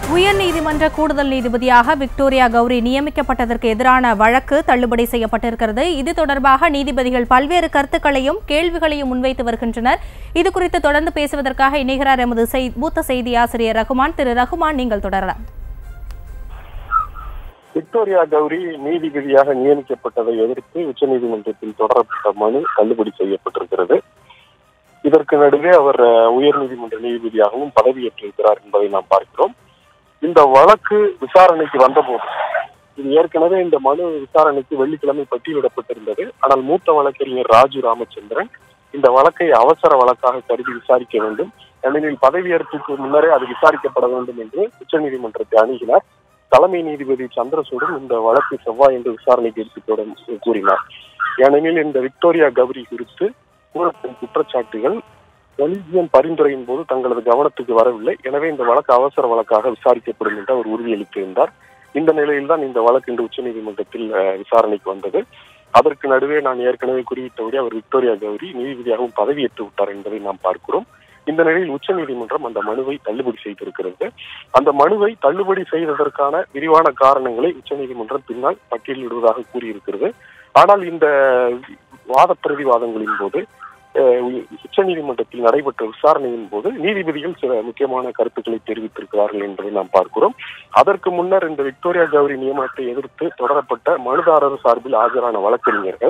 உயர்நீதிமன்ற கூடுதல் நீதிபதியாக விக்டோரியா கௌரி நியமிக்கப்பட்டதற்கு எதிரான வழக்கு தள்ளுபடி செய்யப்பட்டிருக்கிறது இது தொடர்பாக நீதிபதிகள் பல்வேறு கருத்துக்களையும் கேள்விகளையும் முன்வைத்து வருகின்றனர் இது குறித்து தொடர்ந்து பேசுவதற்காக இணைகிறார் எமது செய்- மூத்த செய்தி ஆசிரியர் ரகுமான் திரு ரகுமான் நீங்கள் தொடரலாம் விக்டோரியா கௌரி நீதிபதியாக நியமிக்கப்பட்டதை எதிர்த்து உச்சநீதிமன்றத்தில் தொடரப்பட்ட மனு தள்ளுபடி செய்யப்பட்டிருக்கிறது இதற்கு நடுவே அவர் அஹ், உயர்நீதிமன்ற நீதிபதியாகவும் பதவியேற்றிருக்கிறார் என்பதை நாம் பார்க்கிறோம் இந்த வழக்கு விசாரணைக்கு வந்தபோது இது ஏற்கனவே இந்த மனு விசாரணைக்கு வெள்ளிக்கிழமை பட்டியலிடப்பட்டிருந்தது ஆனால் மூத்த வழக்கறிஞர் ராஜு ராமச்சந்திரன் இந்த வழக்கை அவசர வழக்காக கருதி விசாரிக்க வேண்டும் ஏனெனில் பதவியேற்புக்கு முன்னரே அது விசாரிக்கப்பட வேண்டும் என்று உச்சநீதிமன்றத்தை அணுகினார் தலைமை நீதிபதி சந்திரசூடன் இந்த வழக்கு செவ்வாய் என்று விசாரணைக்கு எடுத்துக்கொடும் கூறினார் ஏனெனில் இந்த விக்டோரியா கௌரி குறித்து கூறப்படும் குற்றச்சாட்டுகள் கொலிஜியன் பரிந்துரையின் போது தங்களது கவனத்துக்கு வரவில்லை எனவே இந்த வழக்கு அவசர வழக்காக விசாரிக்கப்படும் என்று அவர் உறுதியளித்திருந்தார் இந்த நிலையில்தான் இந்த வழக்கு இன்று உச்சநீதிமன்றத்தில் அஹ், விசாரணைக்கு வந்தது அதற்கு நடுவே நான் ஏற்கனவே குறிப்பிட்டபடி அவர் விக்டோரியா கௌரி நீதிபதியாகவும் பதவியேற்று விட்டார் என்பதை நாம் பார்க்கிறோம் இந்த நிலையில் உச்சநீதிமன்றம் அந்த மனுவை தள்ளுபடி செய்திருக்கிறது அந்த மனுவை தள்ளுபடி செய்ததற்கான விரிவான காரணங்களை உச்சநீதிமன்றம் பின்னால் பட்டியலிடுவதாக கூறியிருக்கிறது ஆனால் இந்த வாத பிரதிவாதங்களின் போது அஹ், உச்சநீதிமன்றத்தில் நடைபெற்ற விசாரணையின் போது நீதிபதிகள் சில முக்கியமான கருத்துக்களை தெரிவித்திருக்கிறார்கள் என்பதை நாம் பார்க்கிறோம் அதற்கு முன்னர் இந்த விக்டோரியா கௌரி நியமனத்தை எதிர்த்து தொடரப்பட்ட மனுதாரர் சார்பில் ஆஜரான வழக்கறிஞர்கள்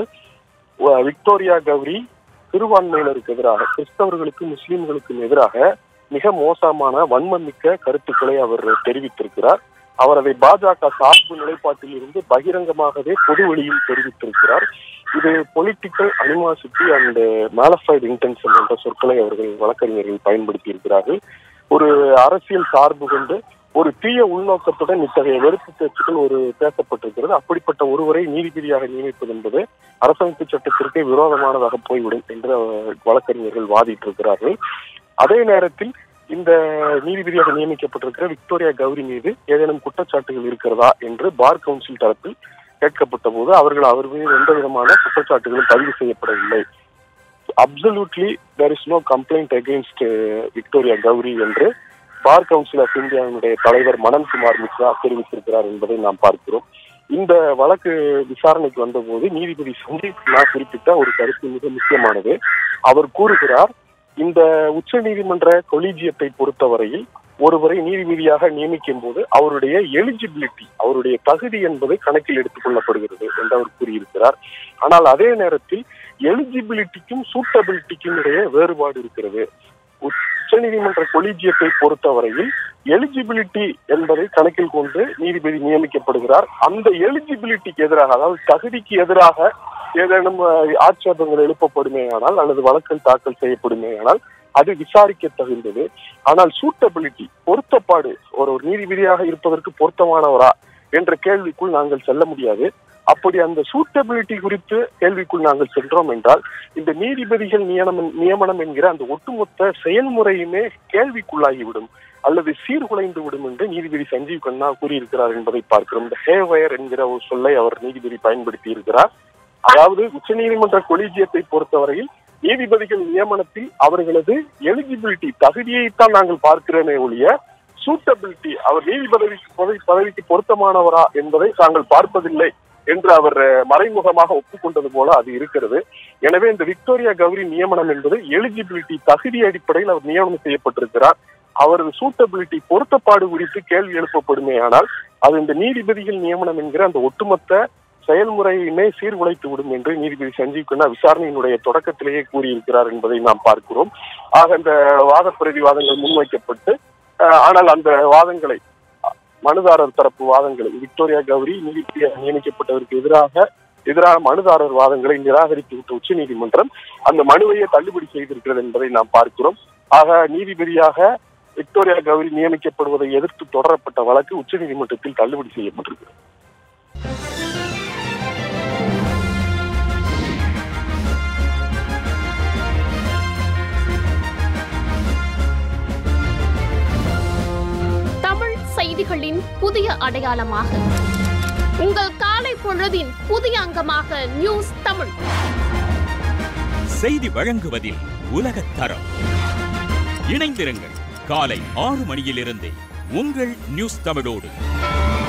வ- விக்டோரியா கௌரி சிறுபான்மையினருக்கு எதிராக கிறிஸ்தவர்களுக்கு முஸ்லிம்களுக்கும் எதிராக மிக மோசமான வன்மமிக்க கருத்துக்களை அவர் தெரிவித்திருக்கிறார் அவர் அதை பாஜக சார்பு நிலைப்பாட்டில் இருந்து பகிரங்கமாகவே பொது வெளியில் தெரிவித்திருக்கிறார் இது political animosity and malafide intention என்ற சொற்களை அவர்கள் வழக்கறிஞர்கள் பயன்படுத்தி இருக்கிறார்கள் ஒரு அரசியல் சார்பு கொண்டு ஒரு தீய உள்நோக்கத்துடன் இத்தகைய வெறுப்பு பேச்சுக்கள் ஒரு பேசப்பட்டிருக்கிறது அப்படிப்பட்ட ஒருவரை நீதிபதியாக நியமிப்பது என்பது அரசமைப்பு சட்டத்திற்கு விரோதமானதாக போய்விடும் என்று அஹ், வழக்கறிஞர்கள் வாதிட்டு இருக்கிறார்கள் அதே நேரத்தில் இந்த நீதிபதியாக நியமிக்கப்பட்டிருக்கிற விக்டோரியா கௌரி மீது ஏதேனும் குற்றச்சாட்டுகள் இருக்கிறதா என்று பார் கவுன்சில் தரப்பில் கேட்கப்பட்ட போது அவர்கள் அவர் மீது எந்த விதமான குற்றச்சாட்டுகளும் பதிவு செய்யப்படவில்லை absolutely there is no complaint against Victoria Gowri என்று பார் கவுன்சில் ஆஃப் இந்தியாவினுடைய தலைவர் மனன்குமார் மிஸ்ரா தெரிவித்திருக்கிறார் என்பதை நாம் பார்க்கிறோம் இந்த வழக்கு விசாரணைக்கு வந்தபோது நீதிபதி சந்தீப் நான் குறிப்பிட்ட ஒரு கருத்து மிக முக்கியமானது அவர் கூறுகிறார் இந்த உச்ச நீதிமன்ற கொலீஜியத்தை பொறுத்தவரையில் ஒருவரை நீதிபதியாக நியமிக்கும் போது அவருடைய எலிஜிபிலிட்டி அவருடைய தகுதி என்பது கணக்கில் எடுத்துக் கொள்ளப்படுகிறது என்று அவர் கூறியிருக்கிறார் ஆனால் அதே நேரத்தில் எலிஜிபிலிட்டிக்கும் சூட்டபிலிட்டிக்கும் இடையே வேறுபாடு இருக்கிறது உச்சநீதிமன்ற கொலீஜியத்தை பொறுத்தவரையில் எலிஜிபிலிட்டி என்பதை கணக்கில் கொண்டு நீதிபதி நியமிக்கப்படுகிறார் அந்த எலிஜிபிலிட்டிக்கு எதிராக அதாவது தகுதிக்கு எதிராக ஏதேனும் அஹ், ஆட்சேபங்கள் எழுப்பப்படுமேயானால் அல்லது வழக்கில் தாக்கல் செய்யப்படுமேயானால் அது விசாரிக்க தகுந்தது ஆனால் சூட்டபிலிட்டி பொருத்தப்பாடு ஒரு ஒரு நீதிபதியாக இருப்பதற்கு பொருத்தமானவரா என்ற கேள்விக்குள் நாங்கள் செல்ல முடியாது அப்படி அந்த சூட்டபிலிட்டி குறித்து கேள்விக்குள் நாங்கள் சென்றோம் என்றால் இந்த நீதிபதிகள் நியமனம் நியமனம் என்கிற அந்த ஒட்டுமொத்த செயல்முறையுமே கேள்விக்குள்ளாகிவிடும் அல்லது சீர்குலைந்து விடும் என்று நீதிபதி சஞ்சீவ் கண்ணா கூறியிருக்கிறார் என்பதை பார்க்கிறோம் இந்த ஹேவயர் என்கிற ஒரு சொல்லை அவர் நீதிபதி பயன்படுத்தி இருக்கிறார் அதாவது உச்சநீதிமன்ற கொலீஜியத்தை பொறுத்தவரையில் நீதிபதிகள் நியமனத்தில் அவர்களது எலிஜிபிலிட்டி தகுதியைத்தான் நாங்கள் பார்க்கிறோமே ஒழிய சூட்டபிலிட்டி அவர் நீதிபதி பதவி பதவிக்கு பொருத்தமானவரா என்பதை நாங்கள் பார்ப்பதில்லை என்று அவர் அஹ், மறைமுகமாக ஒப்புக்கொண்டது போல அது இருக்கிறது எனவே இந்த விக்டோரியா கௌரி நியமனம் என்பது எலிஜிபிலிட்டி தகுதி அடிப்படையில் அவர் நியமனம் செய்யப்பட்டிருக்கிறார் அவரது சூட்டபிலிட்டி பொருத்தப்பாடு குறித்து கேள்வி எழுப்பப்படுமே ஆனால் அது இந்த நீதிபதிகள் நியமனம் என்கிற அந்த ஒட்டுமொத்த செயல்முறையுமே சீர்குலைத்து விடும் என்று நீதிபதி சஞ்சீவ் கண்ணா விசாரணையினுடைய தொடக்கத்திலேயே கூறியிருக்கிறார் என்பதை நாம் பார்க்கிறோம் ஆக இந்த வாத பிரதிவாதங்கள் முன்வைக்கப்பட்டு அஹ், ஆனால் அந்த வாதங்களை அஹ், மனுதாரர் தரப்பு வாதங்களை விக்டோரியா கௌரி நீதிபதியாக நியமிக்கப்பட்டதற்கு எதிராக எதிரான மனுதாரர் வாதங்களை நிராகரித்து விட்ட உச்சநீதிமன்றம் அந்த மனுவையே தள்ளுபடி செய்திருக்கிறது என்பதை நாம் பார்க்கிறோம் ஆக நீதிபதியாக விக்டோரியா கௌரி நியமிக்கப்படுவதை எதிர்த்து தொடரப்பட்ட வழக்கு உச்சநீதிமன்றத்தில் தள்ளுபடி செய்யப்பட்டிருக்கிறது தமிழ் செய்திகளின் புதிய அடையாளமாக உங்கள் காலை பொழுதின் புதிய அங்கமாக நியூஸ் தமிழ் செய்தி வழங்குவதில் உலகத் தரம் இணைந்திருங்கள் காலை ஆறு மணியிலிருந்தே உங்கள் நியூஸ் தமிழோடு